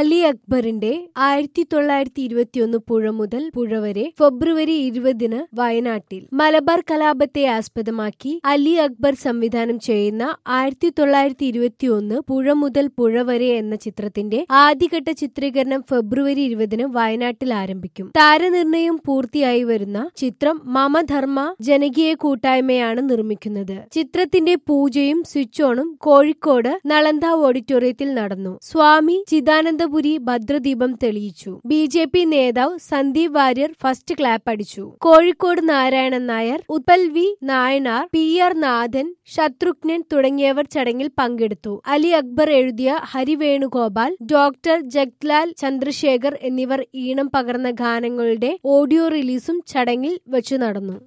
അലി അക്ബറിന്റെ ആയിരത്തി തൊള്ളായിരത്തി ഇരുപത്തിയൊന്ന് പുഴ മുതൽ പുഴ വരെ ഫെബ്രുവരി ഇരുപതിന് വയനാട്ടിൽ മലബാർ കലാപത്തെ ആസ്പദമാക്കി അലി അക്ബർ സംവിധാനം ചെയ്യുന്ന ആയിരത്തി തൊള്ളായിരത്തി ഇരുപത്തിയൊന്ന് പുഴ മുതൽ പുഴ വരെ എന്ന ചിത്രത്തിന്റെ ആദ്യഘട്ട ചിത്രീകരണം ഫെബ്രുവരി ഇരുപതിന് വയനാട്ടിൽ ആരംഭിക്കും താരനിർണയം പൂർത്തിയായി വരുന്ന ചിത്രം മമധർമ്മ ജനകീയ കൂട്ടായ്മയാണ് നിർമ്മിക്കുന്നത് ചിത്രത്തിന്റെ പൂജയും സ്വിച്ച് ഓണും കോഴിക്കോട് നളന്ദ ഓഡിറ്റോറിയത്തിൽ നടന്നു സ്വാമി ചിദാനന്ദപുരി ഭദ്രദീപം തെളിയിച്ചു ബി ജെ പി നേതാവ് സന്ദീപ് വാര്യർ ഫസ്റ്റ് ക്ലാപ്പ് അടിച്ചു Kozhikode Narayanan Nair Utpal V Nayanar P R Nathan Shatrughnan തുടങ്ങിയവർ ചടങ്ങിൽ പങ്കെടുത്തു അലി അക്ബർ എഴുതിയ ഹരിവേണുഗോപാൽ ഡോക്ടർ ജഗ്ലാൽ ചന്ദ്രശേഖർ എന്നിവർ ഈണം പകർന്ന ഗാനങ്ങളുടെ ഓഡിയോ റിലീസും ചടങ്ങിൽ വെച്ചു നടന്നു